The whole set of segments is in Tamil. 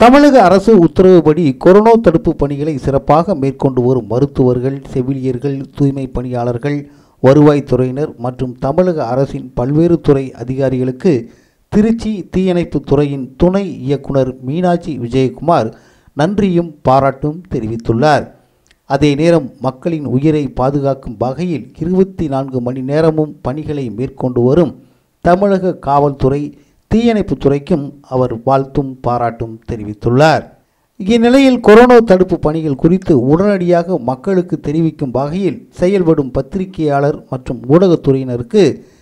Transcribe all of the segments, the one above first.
தமிழக அரசு உத்தரவுப்படி கொரோனா தடுப்பு பணிகளை சிறப்பாக மேற்கொண்டு வரும் மருத்துவர்கள் செவிலியர்கள் தூய்மை பணியாளர்கள் வருவாய்த்துறையினர் மற்றும் தமிழக அரசின் பல்வேறு துறை அதிகாரிகளுக்கு திருச்சி தீயணைப்பு துறையின் துணை இயக்குனர் மீனாட்சி விஜயகுமார் நன்றியும் பாராட்டும் தெரிவித்துள்ளார் அதே நேரம் மக்களின் உயிரை பாதுகாக்கும் வகையில் இருபத்தி நான்கு மணி நேரமும் பணிகளை மேற்கொண்டு வரும் தமிழக காவல்துறை தீயணைப்புத் துறைக்கும் அவர் வாழ்த்தும் பாராட்டும் தெரிவித்துள்ளார் இந்நிலையில் கொரோனா தடுப்பு பணிகள் குறித்து உடனடியாக மக்களுக்கு தெரிவிக்கும் வகையில் செயல்படும் பத்திரிகையாளர் மற்றும் ஊடகத்துறையினருக்கு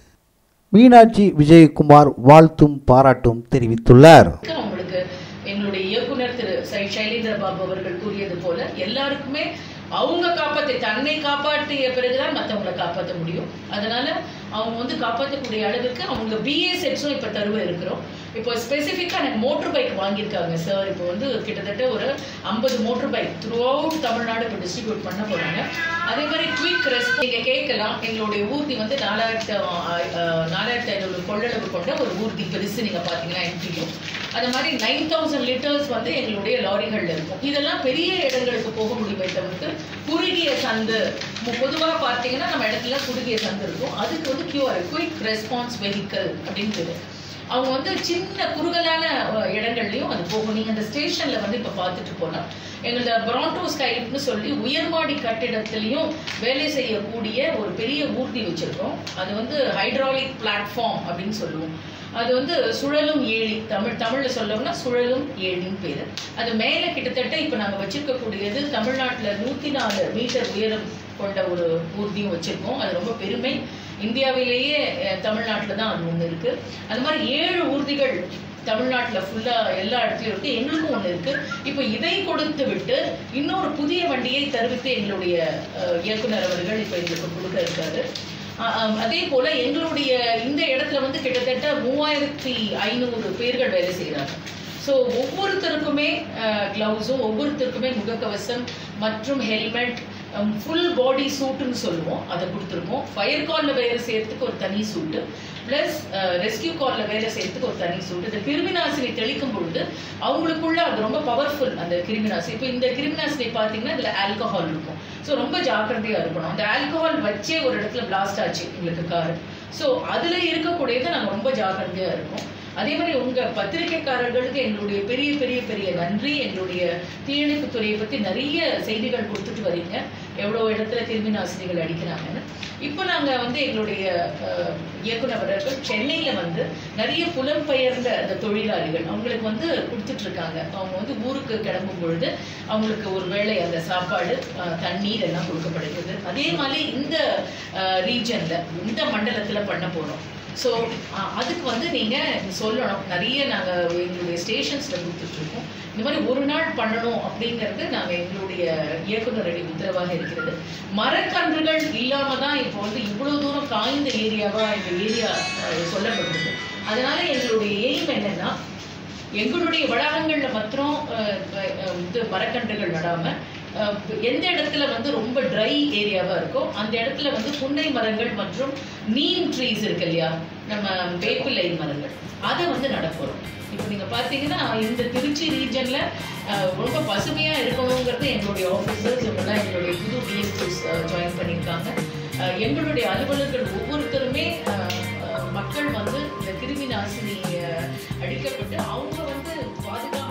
மீனாட்சி விஜயகுமார் வாழ்த்தும் பாராட்டும் தெரிவித்துள்ளார் அவங்களுக்கு எங்களுடைய இயக்குனர் திரு சை சைலேந்திர பாபு அவர்கள் கூறியது போல எல்லாருக்குமே அவங்க காப்பாத்தி தன்னை காப்பாற்றிய பிறகுதான் மற்றவங்களை காப்பாற்ற முடியும் அதனால அவங்க வந்து காப்பாற்றக்கூடிய அளவுக்கு அவங்க பிஏ செட்ஸும் இப்போ தருவ இருக்கிறோம் இப்போ ஸ்பெசிஃபிக்காக எனக்கு மோட்டர் பைக் வாங்கியிருக்காங்க சார் இப்போ வந்து கிட்டத்தட்ட ஒரு ஐம்பது motor bike throughout Tamil Nadu இப்போ டிஸ்ட்ரிபியூட் பண்ண போறாங்க அதே மாதிரி குயிக் ரெஸ்ட் நீங்க கேட்கலாம் எங்களுடைய ஊர்தி வந்து நாலாயிரத்து நாலாயிரத்தி ஐநூறு கொள்ளளவு கொண்ட ஒரு ஊர்தி பெருசு நீங்க பாத்தீங்கன்னா எம்பியும் அது மாதிரி நைன் தௌசண்ட் லிட்டர்ஸ் வந்து எங்களுடைய லாரிகள்ல இருக்கும் இதெல்லாம் பெரிய இடங்களுக்கு போக முடியுமே தவிர்த்து குறுகிய சந்து மு- பொதுவா பார்த்தீங்கன்னா நம்ம இடத்துல குறுகிய சந்து இருக்கும் அதுக்கு வந்து கியூஆர் குயிக் ரெஸ்பான்ஸ் வெஹிக்கிள் அப்படின்னு பேரு. அவங்க வந்து சின்ன குறுகலான அஹ், இடங்கள்லயும் அது போகும் நீங்க அந்த ஸ்டேஷன்ல வந்து இப்ப பார்த்துட்டு போனா எங்களோட பிராண்டோ ஸ்கைப்னு சொல்லி உயர்மாடி கட்டிடத்திலையும் வேலை செய்யக்கூடிய ஒரு பெரிய ஊர்தி வச்சிருக்கோம் அது வந்து ஹைட்ராலிக் பிளாட்ஃபார்ம் அப்படின்னு சொல்லுவோம் அது வந்து சுழலும் ஏழி தமிழ் தமிழ்ல சொல்லணும்னா சுழலும் ஏழின்னு பேரு அது மேல கிட்டத்தட்ட இப்ப நாங்க வச்சிருக்கக்கூடியது தமிழ்நாட்டுல நூத்தி நாலு மீட்டர் உயரம் கொண்ட ஒரு ஊர்தியும் வச்சிருக்கோம் அது ரொம்ப பெருமை இந்தியாவிலேயே அஹ், தமிழ்நாட்டுல தான் அது ஒண்ணு இருக்கு அது மாதிரி ஏழு ஊர்திகள் தமிழ்நாட்டுல ஃபுல்லா எல்லா இடத்துலயும் இருக்கு எங்களுக்கும் ஒண்ணு இருக்கு இப்போ இதை கொடுத்து விட்டு இன்னொரு புதிய வண்டியை தருவித்து எங்களுடைய அஹ், இயக்குனர் அவர்கள் இப்போ எங்களுக்கு கொடுக்க இருக்காரு அஹ், அஹ், அதே போல எங்களுடைய இந்த இடத்துல வந்து கிட்டத்தட்ட மூவாயிரத்தி ஐநூறு பேர்கள் வேலை செய்யறாங்க ஸோ ஒவ்வொருத்தருக்குமே க்ளவுஸும் ஒவ்வொருத்தருக்குமே முகக்கவசம் மற்றும் ஹெல்மெட் ஃபுல் பாடி சூட்டுன்னு சொல்லுவோம் அதை கொடுத்துருக்கோம் ஃபயர் காலில் வேலை செய்யறதுக்கு ஒரு தனி சூட்டு ப்ளஸ் ரெஸ்கியூ காலில் வேலை செய்யறதுக்கு ஒரு தனி சூட்டு இந்த கிருமிநாசினி தெளிக்கும் பொழுது அவங்களுக்குள்ள அது ரொம்ப பவர்ஃபுல் அந்த கிருமிநாசினி இப்போ இந்த கிருமிநாசினி பார்த்தீங்கன்னா இதில் ஆல்கஹால் இருக்கும் ஸோ ரொம்ப ஜாக்கிரதையாக இருக்கணும் அந்த ஆல்கஹால் வச்சே ஒரு இடத்துல பிளாஸ்ட் ஆச்சு எங்களுக்கு கார் ஸோ அதில் இருக்கக்கூடியது நாங்கள் ரொம்ப ஜாக்கிரதையாக இருக்கோம் அதே மாதிரி உங்க பத்திரிகைக்காரர்களுக்கு எங்களுடைய பெரிய பெரிய பெரிய நன்றி எங்களுடைய தீயணைப்பு துறையை பத்தி நிறைய செய்திகள் கொடுத்துட்டு வரீங்க எவ்வளவு இடத்துல கிருமி நாசினிகள் அடிக்கிறாங்கன்னு இப்போ நாங்க வந்து எங்களுடைய அஹ், இயக்குனர் அவர்கள் சென்னையில வந்து நிறைய புலம்பெயர்ந்த அந்த தொழிலாளிகள் அவங்களுக்கு வந்து கொடுத்துட்டு இருக்காங்க அவங்க வந்து ஊருக்கு கிளம்பும் பொழுது அவங்களுக்கு ஒரு வேளை அந்த சாப்பாடு அஹ், தண்ணீர் எல்லாம் கொடுக்கப்படுகிறது அதே மாதிரி இந்த ரீஜன்ல இந்த மண்டலத்துல பண்ண போறோம் ஸோ அதுக்கு வந்து நீங்கள் சொல்லணும் நிறைய நாங்கள் எங்களுடைய ஸ்டேஷன்ஸில் கொடுத்துட்ருக்கோம் இந்த மாதிரி ஒரு நாள் பண்ணணும் அப்படிங்கிறது நாங்கள் எங்களுடைய இயக்குனரடி உத்தரவாக இருக்கிறது மரக்கன்றுகள் இல்லாமல் தான் இப்போ வந்து இவ்வளோ தூரம் காய்ந்த ஏரியாவாக இந்த ஏரியா சொல்லப்படுது அதனால எங்களுடைய எய்ம் என்னன்னா எங்களுடைய வளாகங்கள்ல மாத்திரம் அஹ், அஹ், இது மரக்கன்றுகள் நடாம அஹ், எந்த இடத்துல வந்து ரொம்ப ட்ரை ஏரியாவா இருக்கோ அந்த இடத்துல வந்து புன்னை மரங்கள் மற்றும் நீம் ட்ரீஸ் இருக்கு இல்லையா நம்ம வேப்பிலை மரங்கள் அதை வந்து நடப்போம் இப்போ நீங்க பாத்தீங்கன்னா இந்த திருச்சி ரீஜன்ல ரொம்ப பசுமையா இருக்கணுங்கிறது எங்களுடைய ஆஃபீஸர்ஸ் இவங்கெல்லாம் எங்களுடைய புது பிஎஸ்டிஸ் ஜாயின் பண்ணியிருக்காங்க அஹ், எங்களுடைய அலுவலர்கள் ஒவ்வொருத்தருமே அஹ், அஹ், மக்கள் வந்து இந்த கிருமி நாசினி அஹ், அடிக்கப்பட்டு அவங்க வந்து பாதுகாப்பு